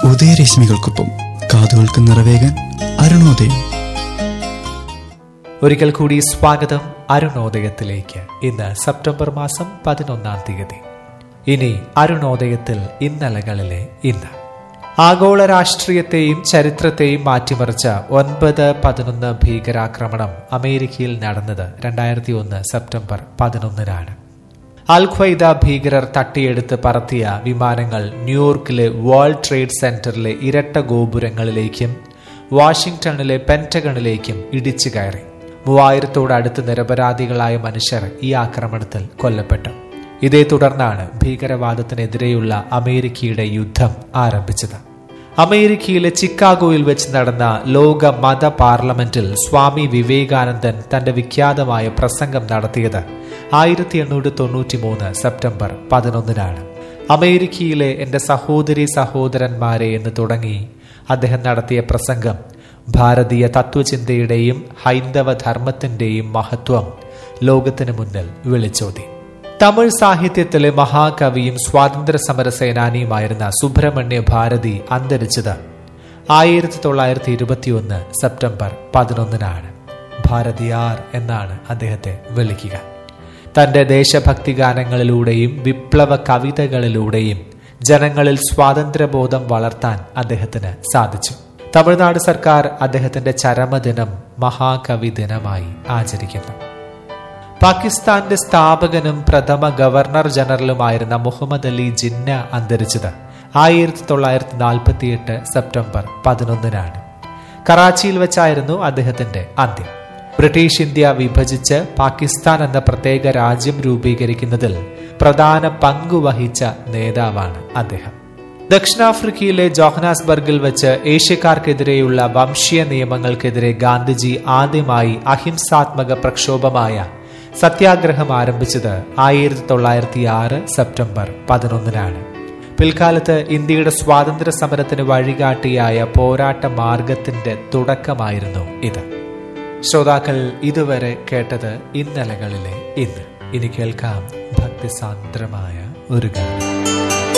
ഉദയരശ്മികൾക്കൊപ്പം കാതുകൾക്ക് നിറവേകാൻ അരുണോദയം ഒരിക്കൽ കൂടി സ്വാഗതം അരുണോദയത്തിലേക്ക് ഇന്ന് സെപ്റ്റംബർ മാസം പതിനൊന്നാം തീയതി ഇനി അരുണോദയത്തിൽ ഇന്നലകളിലെ ഇന്ന് ആഗോള രാഷ്ട്രീയത്തെയും ചരിത്രത്തെയും മാറ്റിമറിച്ച ഒൻപത് പതിനൊന്ന് ഭീകരാക്രമണം അമേരിക്കയിൽ നടന്നത് രണ്ടായിരത്തി ഒന്ന് സെപ്റ്റംബർ പതിനൊന്നിനാണ് അൽ ഖ്വയ്ദ ഭീകരർ തട്ടിയെടുത്ത് പറത്തിയ വിമാനങ്ങൾ ന്യൂയോർക്കിലെ വേൾഡ് ട്രേഡ് സെന്ററിലെ ഇരട്ട ഗോപുരങ്ങളിലേക്കും വാഷിംഗ്ടണിലെ പെന്റഗണിലേക്കും ഇടിച്ചു കയറി മൂവായിരത്തോട് അടുത്ത് നിരപരാധികളായ മനുഷ്യർ ഈ ആക്രമണത്തിൽ കൊല്ലപ്പെട്ടു ഇതേ തുടർന്നാണ് ഭീകരവാദത്തിനെതിരെയുള്ള അമേരിക്കയുടെ യുദ്ധം ആരംഭിച്ചത് അമേരിക്കയിലെ ചിക്കാഗോയിൽ വെച്ച് നടന്ന ലോക മത പാർലമെന്റിൽ സ്വാമി വിവേകാനന്ദൻ തന്റെ വിഖ്യാതമായ പ്രസംഗം നടത്തിയത് ആയിരത്തി എണ്ണൂറ്റി തൊണ്ണൂറ്റി മൂന്ന് സെപ്റ്റംബർ പതിനൊന്നിനാണ് അമേരിക്കയിലെ എന്റെ സഹോദരി സഹോദരന്മാരെ എന്ന് തുടങ്ങി അദ്ദേഹം നടത്തിയ പ്രസംഗം ഭാരതീയ തത്വചിന്തയുടെയും ഹൈന്ദവ ധർമ്മത്തിന്റെയും മഹത്വം ലോകത്തിന് മുന്നിൽ വിളിച്ചോതി തമിഴ് സാഹിത്യത്തിലെ മഹാകവിയും സ്വാതന്ത്ര്യ സമര സേനാനിയുമായിരുന്ന സുബ്രഹ്മണ്യ ഭാരതി അന്തരിച്ചത് ആയിരത്തി തൊള്ളായിരത്തി ഇരുപത്തിയൊന്ന് സെപ്റ്റംബർ പതിനൊന്നിനാണ് ഭാരതിയാർ എന്നാണ് അദ്ദേഹത്തെ വിളിക്കുക തന്റെ ദേശഭക്തി ഗാനങ്ങളിലൂടെയും വിപ്ലവ കവിതകളിലൂടെയും ജനങ്ങളിൽ സ്വാതന്ത്ര്യബോധം വളർത്താൻ അദ്ദേഹത്തിന് സാധിച്ചു തമിഴ്നാട് സർക്കാർ അദ്ദേഹത്തിന്റെ ചരമദിനം മഹാകവി ദിനമായി ആചരിക്കുന്നു പാകിസ്ഥാന്റെ സ്ഥാപകനും പ്രഥമ ഗവർണർ ജനറലുമായിരുന്ന മുഹമ്മദ് അലി ജിന്ന അന്തരിച്ചത് ആയിരത്തി തൊള്ളായിരത്തി നാൽപ്പത്തിയെട്ട് സെപ്റ്റംബർ പതിനൊന്നിനാണ് കറാച്ചിയിൽ വെച്ചായിരുന്നു അദ്ദേഹത്തിന്റെ അന്ത്യം ബ്രിട്ടീഷ് ഇന്ത്യ വിഭജിച്ച് പാകിസ്ഥാൻ എന്ന പ്രത്യേക രാജ്യം രൂപീകരിക്കുന്നതിൽ പ്രധാന പങ്കുവഹിച്ച നേതാവാണ് അദ്ദേഹം ദക്ഷിണാഫ്രിക്കയിലെ ജോഹനാസ്ബർഗിൽ വെച്ച് ഏഷ്യക്കാർക്കെതിരെയുള്ള വംശീയ നിയമങ്ങൾക്കെതിരെ ഗാന്ധിജി ആദ്യമായി അഹിംസാത്മക പ്രക്ഷോഭമായ സത്യാഗ്രഹം ആരംഭിച്ചത് ആയിരത്തി തൊള്ളായിരത്തി ആറ് സെപ്റ്റംബർ പതിനൊന്നിനാണ് പിൽക്കാലത്ത് ഇന്ത്യയുടെ സ്വാതന്ത്ര്യ സമരത്തിന് വഴികാട്ടിയായ പോരാട്ട മാർഗത്തിന്റെ തുടക്കമായിരുന്നു ഇത് ശ്രോതാക്കൾ ഇതുവരെ കേട്ടത് ഇന്നലകളിലെ ഇന്ന് ഇനി കേൾക്കാം ഭക്തിസാന്ദ്രമായ ഒരു ഗാനം